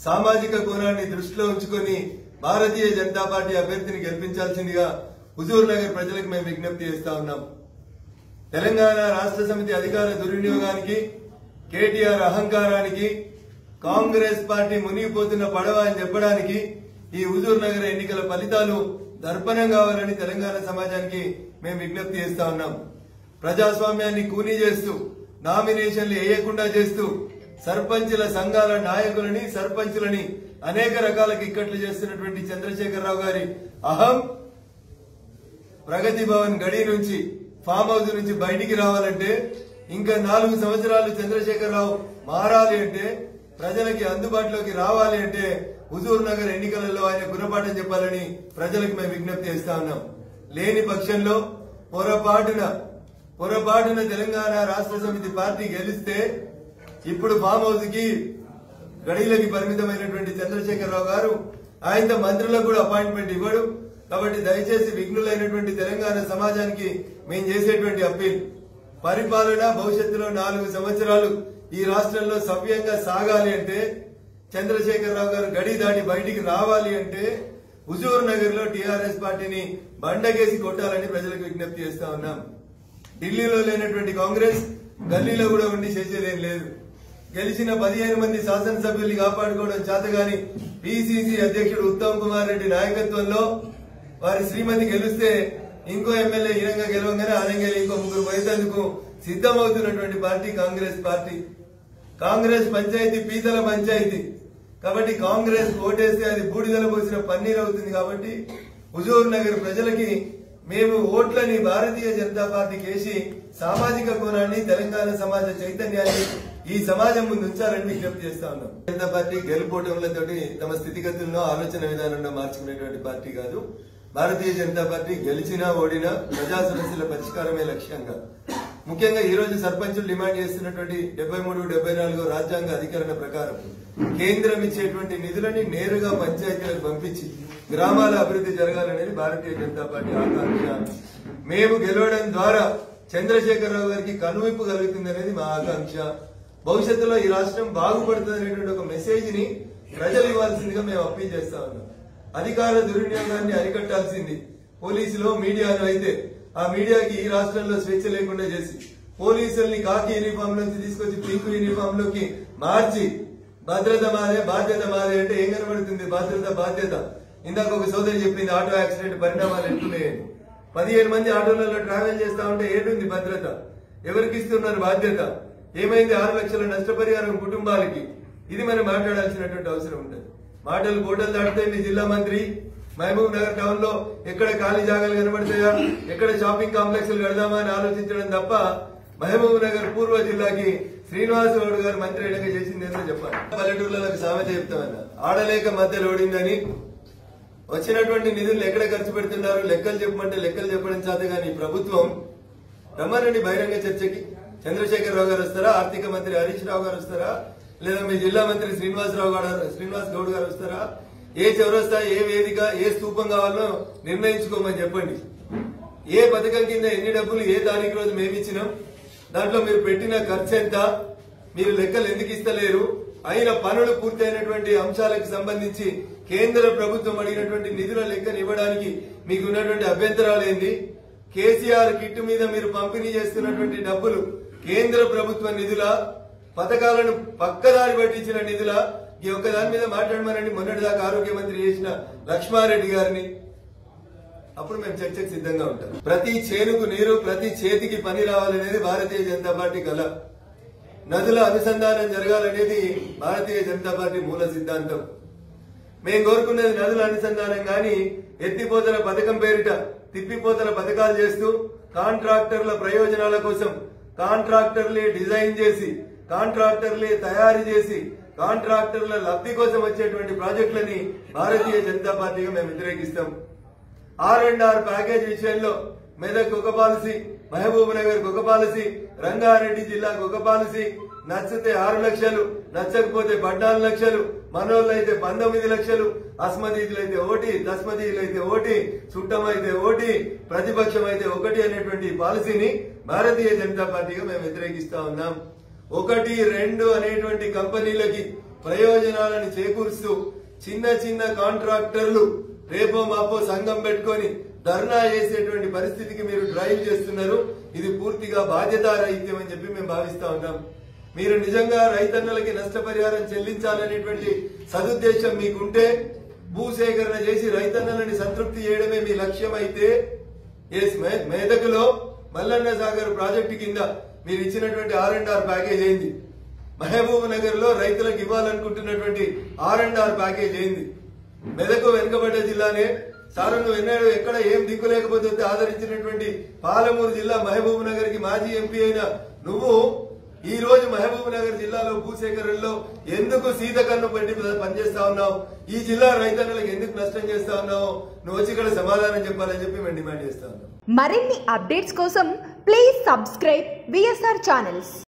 సామాజిక కోణాన్ని దృష్టిలో ఉంచుకొని భారతీయ జనతా పార్టీ అభ్యర్థిని గెలిపించాల్సిందిగా హుజూర్ నగర్ ప్రజలకు మేము విజ్ఞప్తి చేస్తా ఉన్నాం తెలంగాణ రాష్ట్ర సమితి అధికార దుర్వినియోగానికి కేటీఆర్ అహంకారానికి కాంగ్రెస్ పార్టీ మునిగిపోతున్న పడవ అని చెప్పడానికి ఈ హుజూర్ నగర్ ఎన్నికల ఫలితాలు దర్పణం కావాలని తెలంగాణ సమాజానికి మేము విజ్ఞప్తి చేస్తా ఉన్నాం ప్రజాస్వామ్యాన్ని కూనీ చేస్తూ నామినేషన్లు వేయకుండా చేస్తూ సర్పంచుల సంఘాల నాయకులని సర్పంచులని అనేక రకాల ఇక్కట్లు చేస్తున్నటువంటి చంద్రశేఖరరావు గారి అహం ప్రగతి భవన్ గడి నుంచి ఫామ్ హౌస్ నుంచి బయటికి రావాలంటే ఇంకా నాలుగు సంవత్సరాలు చంద్రశేఖరరావు మారాలి అంటే ప్రజలకి అందుబాటులోకి రావాలి అంటే హుజూర్ నగర్ ఎన్నికలలో ఆయన గుణపాఠం చెప్పాలని ప్రజలకు మేము విజ్ఞప్తి చేస్తా ఉన్నాం లేని పక్షంలో పొరపాటున పొరపాటున తెలంగాణ రాష్ట్ర సమితి పార్టీ గెలిస్తే ఇప్పుడు ఫామ్ హౌస్ కి గడిలకి పరిమితమైనటువంటి చంద్రశేఖరరావు గారు ఆయనతో మంత్రులకు కూడా అపాయింట్మెంట్ ఇవ్వడు కాబట్టి దయచేసి విఘ్నులైనటువంటి తెలంగాణ సమాజానికి మేము చేసేటువంటి అప్పీల్ పరిపాలన భవిష్యత్తులో నాలుగు సంవత్సరాలు ఈ రాష్ట్రంలో సవ్యంగా సాగాలి అంటే చంద్రశేఖరరావు గారు గడి దాటి బయటికి రావాలి అంటే హుజూర్ నగర్ లో టీఆర్ఎస్ పార్టీని బండగేసి కొట్టాలని ప్రజలకు విజ్ఞప్తి చేస్తా ఉన్నాం ఢిల్లీలో లేనటువంటి కాంగ్రెస్ గల్లీలో కూడా ఉండి చేసేదేం లేదు గెలిచిన పదిహేను మంది శాసనసభ్యుల్ని కాపాడుకోవడం చేతగాని పిసిసి అధ్యక్షుడు ఉత్తమ్ కుమార్ రెడ్డి నాయకత్వంలో వారి శ్రీమతి గెలిస్తే ఇంకో ఎమ్మెల్యే ఈనంగా గెలవగానే ఆనంగా ఇంకో ముగ్గురు పోయేందుకు సిద్ధమవుతున్నటువంటి పార్టీ కాంగ్రెస్ పార్టీ కాంగ్రెస్ పంచాయతీ పీతల పంచాయతీ కాబట్టి కాంగ్రెస్ ఓటేస్తే అది బూడిదల పోసిన పన్నీర్ అవుతుంది కాబట్టి హుజూర్ నగర్ ప్రజలకి మేము ఓట్లని భారతీయ జనతా పార్టీకి వేసి సామాజిక కోణాన్ని తెలంగాణ సమాజ చైతన్యాన్ని ఈ సమాజం ముందు ఉంచాలని విజ్ఞప్తి చేస్తా ఉన్నాం జనతా పార్టీ గెలుపోవటంలతోటి తమ స్థితిగతులను ఆలోచన విధానంలో మార్చుకునేటువంటి పార్టీ కాదు భారతీయ జనతా పార్టీ గెలిచినా ఓడినా ప్రజా సమస్యల పరిష్కారమే లక్ష్యంగా ముఖ్యంగా ఈ రోజు సర్పంచులు డిమాండ్ చేస్తున్నటువంటి డెబ్బై మూడు డెబ్బై నాలుగో రాజ్యాంగ అధికరణ ప్రకారం కేంద్రం ఇచ్చేటువంటి నిధులని నేరుగా పంచాయతీలకు పంపించి గ్రామాల అభివృద్ధి జరగాలనేది భారతీయ జనతా పార్టీ ఆకాంక్ష మేము గెలవడం ద్వారా చంద్రశేఖరరావు గారికి కనువిప్పు కలుగుతుంది అనేది మా ఆకాంక్ష భవిష్యత్తులో ఈ రాష్ట్రం బాగుపడుతుంది అనేటువంటి ఒక మెసేజ్ ని ప్రజలు ఇవ్వాల్సిందిగా మేము అప్పీల్ చేస్తా ఉన్నాం అధికార దుర్వినియోగాన్ని అరికట్టాల్సింది పోలీసులో మీడియాలో అయితే ఆ మీడియాకి ఈ రాష్ట్రంలో స్వేచ్ఛ లేకుండా చేసి పోలీసుల్ని కాకి యూనిఫామ్ నుంచి తీసుకొచ్చి పింక్ యూనిఫామ్ లోకి మార్చి భద్రత మాదే బాధ్యత మాదే అంటే ఏం కనబడుతుంది భద్రత బాధ్యత ఇందాక ఒక సోదరి చెప్పింది ఆటో యాక్సిడెంట్ పరిణామాలు ఎట్టున్నాయని పదిహేను మంది ఆటోలలో ట్రావెల్ చేస్తా ఉంటే ఏడుంది భద్రత ఎవరికి ఇస్తున్నారు బాధ్యత ఏమైంది ఆరు లక్షల నష్టపరిహారం కుటుంబాలకి ఇది మనం మాట్లాడాల్సినటువంటి అవసరం ఉంటుంది మాటలు బోటలు దాటితే మీ జిల్లా మంత్రి మహబూబ్ నగర్ టౌన్ లో ఎక్కడ ఖాళీ జాగాలు కనబడతాయా ఎక్కడ షాపింగ్ కాంప్లెక్స్ కడదామా అని ఆలోచించడం తప్ప మహబూబ్ నగర్ పూర్వ జిల్లాకి శ్రీనివాస్ గౌడ్ గారు మంత్రి ఎడక చేసింది ఏంటో చెప్పాలి పల్లెటూర్లలో సామెత చెప్తామన్నా ఆడలేక మధ్యలో ఓడిందని వచ్చినటువంటి నిధులు ఎక్కడ ఖర్చు పెడుతున్నారు లెక్కలు చెప్పమంటే లెక్కలు చెప్పడం చేత కానీ ప్రభుత్వం రమ్మనండి బహిరంగ చర్చకి చంద్రశేఖరరావు గారు వస్తారా ఆర్థిక మంత్రి హరీష్ రావు గారు వస్తారా లేదా మీ జిల్లా మంత్రి శ్రీనివాసరావు గారు శ్రీనివాస్ గౌడ్ గారు వస్తారా ఏ చౌరస్తా ఏ వేదిక ఏ స్తూపం కావాలో నిర్ణయించుకోమని చెప్పండి ఏ పథకం కింద ఎన్ని డబ్బులు ఏ తారీఖు రోజు మేమిచ్చినాం దాంట్లో మీరు పెట్టిన ఖర్చు ఎంత మీరు లెక్కలు ఎందుకు ఇస్తలేరు అయిన పనులు పూర్తయినటువంటి అంశాలకు సంబంధించి కేంద్ర ప్రభుత్వం అడిగినటువంటి నిధుల లెక్కను ఇవ్వడానికి మీకు ఉన్నటువంటి అభ్యంతరాలు ఏంది కేసీఆర్ కిట్ మీద మీరు పంపిణీ చేస్తున్నటువంటి డబ్బులు కేంద్ర ప్రభుత్వ నిధుల పథకాలను పక్కదారి పట్టించిన నిధుల ఈ ఒక్క దాని మీద మాట్లాడమనండి మొన్నటిదాకా ఆరోగ్య మంత్రి చేసిన లక్ష్మారెడ్డి గారిని అప్పుడు మేము చర్చకు సిద్ధంగా ఉంటాం ప్రతి చేనుకు నీరు ప్రతి చేతికి పని రావాలనేది భారతీయ జనతా పార్టీ కల నదుల అనుసంధానం జరగాలనేది భారతీయ జనతా పార్టీ మూల సిద్ధాంతం మేము కోరుకునేది నదుల అనుసంధానం గాని ఎత్తిపోతల పథకం పేరిట తిప్పిపోతల పథకాలు చేస్తూ కాంట్రాక్టర్ల ప్రయోజనాల కోసం కాంట్రాక్టర్లే డిజైన్ చేసి కాంట్రాక్టర్లే తయారు చేసి కాంట్రాక్టర్ల లబ్ధి కోసం వచ్చేటువంటి ప్రాజెక్టులని భారతీయ జనతా పార్టీగా మేము వ్యతిరేకిస్తాం ఆర్ అండ్ ఆర్ ప్యాకేజ్ విషయంలో మెదక్ ఒక పాలసీ మహబూబ్ నగర్ ఒక పాలసీ రంగారెడ్డి జిల్లాకు ఒక పాలసీ నచ్చితే ఆరు లక్షలు నచ్చకపోతే పద్నాలుగు లక్షలు మనోళ్ళు అయితే పంతొమ్మిది లక్షలు అస్మదీతులు అయితే ఓటి దస్మదీయులు అయితే ఓటి చుట్టం అయితే ఓటి ప్రతిపక్షం అయితే ఒకటి అనేటువంటి పాలసీని భారతీయ జనతా పార్టీగా మేము వ్యతిరేకిస్తా ఉన్నాం ఒకటి రెండు అనేటువంటి కంపెనీలకి ప్రయోజనాలను చేకూరుస్తూ చిన్న చిన్న కాంట్రాక్టర్లు రేపో మాపో సంఘం పెట్టుకొని ధర్నా చేసేటువంటి పరిస్థితికి మీరు డ్రైవ్ చేస్తున్నారు ఇది పూర్తిగా బాధ్యతారహిత్యం అని చెప్పి మేము భావిస్తా ఉన్నాం మీరు నిజంగా రైతన్నలకి నష్టపరిహారం చెల్లించాలనేటువంటి సదుద్దేశం మీకుంటే భూసేకరణ చేసి రైతన్నలని సంతృప్తి చేయడమే మీ లక్ష్యం అయితే ఎస్ మే- మేదకులో మల్లన్న సాగర్ ప్రాజెక్టు కింద మీరు ఇచ్చినటువంటి ఆర్ అండ్ ఆర్ ప్యాకేజ్ అయింది మహబూబ్ నగర్ లో రైతులకు ఇవ్వాలనుకుంటున్నటువంటి ఆర్ అండ్ ఆర్ ప్యాకేజ్ అయింది మెదకు వెనుకబడ్డ జిల్లానే సారంగు ఎన్నడూ ఎక్కడ ఏం దిక్కు లేకపోతే ఆదరించినటువంటి పాలమూరు జిల్లా మహబూబ్ నగర్ కి మాజీ ఎంపీ అయిన నువ్వు ఈ రోజు మహబూబ్ నగర్ జిల్లాలో భూసేకరణలో ఎందుకు సీతకన్ను పెట్టి పనిచేస్తా ఉన్నావు ఈ జిల్లా రైతన్నులకు ఎందుకు నష్టం చేస్తా ఉన్నావు నువ్వు వచ్చి ఇక్కడ సమాధానం చెప్పాలని చెప్పి మేము డిమాండ్ చేస్తా ఉన్నాం మరిన్ని అప్డేట్స్ కోసం ప్లీజ్ సబ్స్క్రైబ్ విఎస్ఆర్ ఛానల్స్